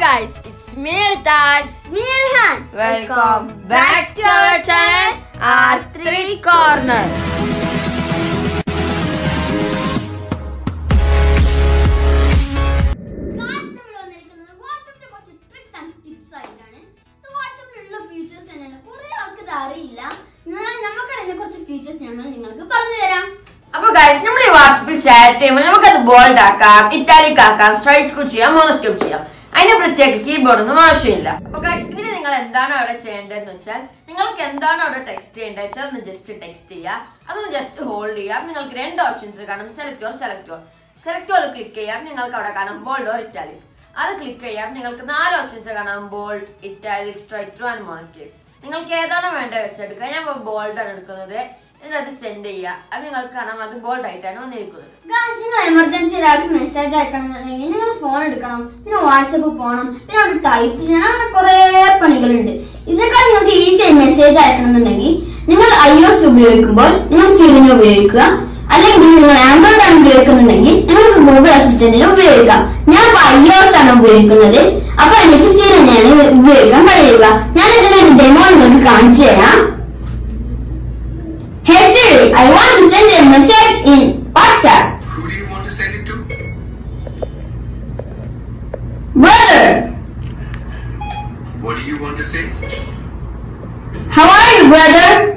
guys, it's me Ritash. Mirhan. Welcome back to our channel R3 Corner. Guys, നമ്മൾ വന്നിരിക്കുന്നത് വാട്സാപ്പിലെ കുറച്ച് tricks and tips ആയിട്ടാണ് ഇത് വാട്സാപ്പിലുള്ള features തന്നെയാണ് കുറെ ആൾക്ക് ഇത് അറിയില്ല ഞാൻ നമുക്കറിയുന്ന കുറച്ച് ഫീച്ചേഴ്സ് ഞങ്ങൾ നിങ്ങൾക്ക് പറഞ്ഞു തരാം അപ്പൊ ഗൈസ് നമ്മൾ ഈ വാട്സപ്പിൽ ചാറ്റ് ചെയ്യുമ്പോൾ നമുക്കത് ബോൾഡ് ആക്കാം ഇറ്റാലിക് ആക്കാം സ്ട്രൈറ്റ് ചെയ്യാം മോണോസ്കോപ്പ് ചെയ്യാം അതിന് പ്രത്യേക കീബോർഡ് ഒന്നും ആവശ്യമില്ല അപ്പൊ ഗൈസ് ഇതിന് നിങ്ങൾ എന്താണ് അവിടെ ചെയ്യേണ്ടതെന്ന് വെച്ചാൽ നിങ്ങൾക്ക് എന്താണ് അവിടെ ടെക്സ്റ്റ് ചെയ്യേണ്ടത് വെച്ചാൽ ഒന്ന് ജസ്റ്റ് ടെക്സ്റ്റ് ചെയ്യുക അതൊന്ന് ജസ്റ്റ് ഹോൾഡ് ചെയ്യാം നിങ്ങൾക്ക് രണ്ട് ഓപ്ഷൻസ് കാണും select or select or select or click ചെയ്യാം നിങ്ങൾക്ക് അവിടെ കാണാം ബോൾഡ് ഓർ ഇറ്റാലിക് അത് ക്ലിക്ക് ചെയ്യാം നിങ്ങൾക്ക് നാല് ഓപ്ഷൻസ് കാണാം bold italic straight and monospace നിങ്ങൾക്ക് ഏതാണോ വേണ്ടത് വെച്ചെടുക്കുക ഞാൻ ബോൾഡ് ആണ് എടുക്കുന്നത് എന്നിട്ട് അത് സെൻഡ് ചെയ്യുക അത് നിങ്ങൾക്ക് കാണാം അത് ബോൾഡ് ആയിട്ടാണ് വന്നിരിക്കുന്നത് ഗായ്സ് നിങ്ങൾ എമർജൻസി ഒരാൾക്ക് മെസ്സേജ് അയക്കണം എന്നുണ്ടെങ്കിൽ നിങ്ങൾ ഫോൺ എടുക്കണം പിന്നെ വാട്സപ്പ് പോകണം പിന്നെ അവിടെ ടൈപ്പ് ചെയ്യണം അങ്ങനെ കുറെ പണികളുണ്ട് ഇതിനേക്കാൾ നിങ്ങൾക്ക് ഈസി ആയി മെസ്സേജ് അയക്കണം എന്നുണ്ടെങ്കിൽ നിങ്ങൾ ഐ എസ് ഉപയോഗിക്കുമ്പോൾ നിങ്ങൾ സിറിന് ഉപയോഗിക്കുക അല്ലെങ്കിൽ നിങ്ങൾ ആൻഡ്രോയിഡ് ആണ് ഉപയോഗിക്കുന്നുണ്ടെങ്കിൽ നിങ്ങൾക്ക് ഗൂഗിൾ അസിസ്റ്റന്റിന് ഉപയോഗിക്കാം ഞാൻ ഇപ്പൊ ഐ എസ് ആണ് ഉപയോഗിക്കുന്നത് അപ്പൊ എനിക്ക് സിറിനാണ് ഉപയോഗിക്കാൻ കഴിയുക ഞാൻ ഇതിനൊരു ഡെമോ നിങ്ങൾക്ക് കാണിച്ചു തരാം Hey Siri, I want to send a message in WhatsApp. Who do you want to send it to? Brother, What do you want to say? how are you, brother?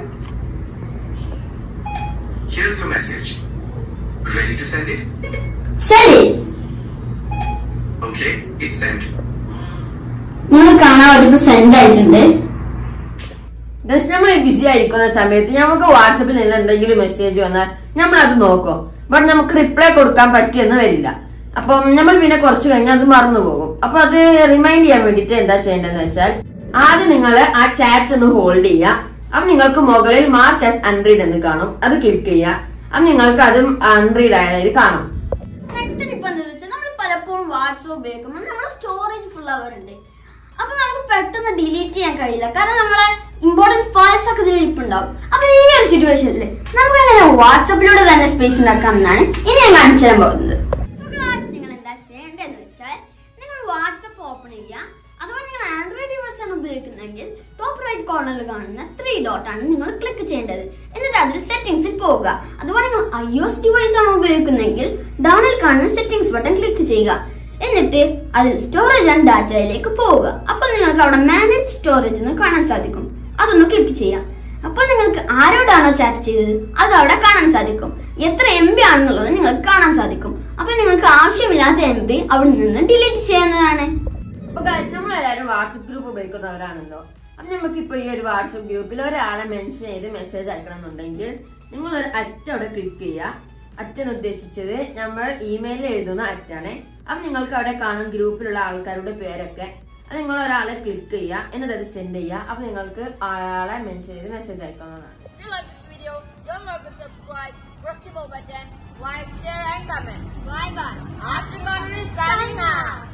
Here's your message. Ready to send it? Send it. Okay, it's sent. നിങ്ങൾ കാണാൻ ഒരു send ആയിട്ടുണ്ട് just നമ്മൾ BC ആയിരിക്കുന്ന സമയത്ത് നമുക്ക് വാട്സപ്പിൽ നിന്ന് എന്തെങ്കിലും മെസ്സേജ് വന്നാൽ നമ്മൾ അത് നോക്കും ബട്ട് നമുക്ക് റിപ്ലൈ കൊടുക്കാൻ പറ്റിയെന്ന് വരില്ല അപ്പം നമ്മൾ പിന്നെ കുറച്ച് കഴിഞ്ഞാൽ അത് മറന്നു പോകും അപ്പൊ അത് റിമൈൻഡ് ചെയ്യാൻ വേണ്ടിയിട്ട് എന്താ ചെയ്യേണ്ടതെന്ന് വെച്ചാൽ ആദ്യം നിങ്ങൾ ആ ചാറ്റ് ഒന്ന് ഹോൾഡ് ചെയ്യുക അപ്പൊ നിങ്ങൾക്ക് മുകളിൽ മാർക്ക് ആസ് അൺറീഡ് എന്ന് കാണും അത് ക്ലിക്ക് ചെയ്യുക അപ്പൊ നിങ്ങൾക്ക് അത് അൺറീഡ് ആയതായിട്ട് കാണും നെക്സ്റ്റ് ടിപ്പ് എന്താ വെച്ചാൽ നമ്മൾ പലപ്പോഴും വാട്സപ്പ് ഉപയോഗിക്കുമ്പോൾ നമ്മുടെ സ്റ്റോറേജ് ഫുൾ ആവാറുണ്ട് അപ്പൊ നമുക്ക് പെട്ടെന്ന് ഡിലീറ്റ് ചെയ്യാൻ കഴിയില്ല കാരണം നമ്മളെ ഇമ്പോർട്ടന്റ് ഫയൽസ് ഒക്കെ ഇതിൽ ഇരിപ്പുണ്ടാവും അപ്പൊ ഈ ഒരു സിറ്റുവേഷനിൽ നമുക്ക് എങ്ങനെ വാട്സപ്പിലൂടെ തന്നെ സ്പേസ് ഉണ്ടാക്കാം എന്നാണ് ഇനി ഞാൻ കാണിച്ചു തരാൻ പോകുന്നത് നിങ്ങൾ എന്താ ചെയ്യേണ്ടതെന്ന് വെച്ചാൽ നിങ്ങൾ വാട്സപ്പ് ഓപ്പൺ ചെയ്യുക അഥവാ നിങ്ങൾ ആൻഡ്രോയിഡ് ഡിവൈസ് ആണ് ഉപയോഗിക്കുന്നതെങ്കിൽ ടോപ്പ് റൈറ്റ് കോർണറിൽ കാണുന്ന ത്രീ ഡോട്ട് ആണ് നിങ്ങൾ ക്ലിക്ക് ചെയ്യേണ്ടത് എന്നിട്ട് അതിൽ സെറ്റിംഗ്സിൽ പോവുക അതുപോലെ നിങ്ങൾ ഐ എസ് ഡിവൈസ് ആണ് ഉപയോഗിക്കുന്നതെങ്കിൽ ഡൗണിൽ കാണുന്ന സെറ്റിംഗ്സ് ബട്ടൺ ക്ലിക്ക് ചെയ്യുക എന്നിട്ട് അതിൽ സ്റ്റോറേജ് ആൻഡ് ഡാറ്റയിലേക്ക് പോവുക അപ്പോൾ നിങ്ങൾക്ക് അവിടെ മാനേജ് സ്റ്റോറേജ് എന്ന് കാണാൻ സാധിക്കും അതൊന്ന് ക്ലിക്ക് ചെയ്യാം അപ്പോൾ നിങ്ങൾക്ക് ആരോടാണോ ചാറ്റ് ചെയ്തത് അത് അവിടെ കാണാൻ സാധിക്കും എത്ര എം ബി ആണെന്നുള്ളത് നിങ്ങൾക്ക് കാണാൻ സാധിക്കും അപ്പൊ നിങ്ങൾക്ക് ആവശ്യമില്ലാത്ത എം ബി അവിടെ നിന്ന് ഡിലീറ്റ് ചെയ്യുന്നതാണ് അപ്പൊ guys, നമ്മൾ എല്ലാവരും വാട്സപ്പ് ഗ്രൂപ്പ് ഉപയോഗിക്കുന്നവരാണല്ലോ അപ്പൊ നമുക്ക് ഇപ്പൊ ഈ ഒരു വാട്സപ്പ് ഗ്രൂപ്പിൽ ഒരാളെ മെൻഷൻ ചെയ്ത് മെസ്സേജ് അയക്കണം എന്നുണ്ടെങ്കിൽ നിങ്ങൾ ഒരു അറ്റ അവിടെ ക്ലിക്ക് ചെയ്യുക അറ്റെന്ന് ഉദ്ദേശിച്ചത് നമ്മൾ ഇമെയിലിൽ എഴുതുന്ന അറ്റാണ് അപ്പൊ നിങ്ങൾക്ക് അവിടെ കാണും ഗ്രൂപ്പിലുള്ള ആൾക്കാരുടെ പേരൊക്കെ അത് നിങ്ങൾ ഒരാളെ ക്ലിക്ക് ചെയ്യുക എന്നിട്ട് അത് സെൻഡ് ചെയ്യുക അപ്പൊ നിങ്ങൾക്ക് അയാളെ മെൻഷൻ ചെയ്ത് മെസ്സേജ് അയക്കാവുന്നതാണ് If you like this video, don't forget to subscribe, press the bell button, like, share, and comment. Bye bye After God is signing out.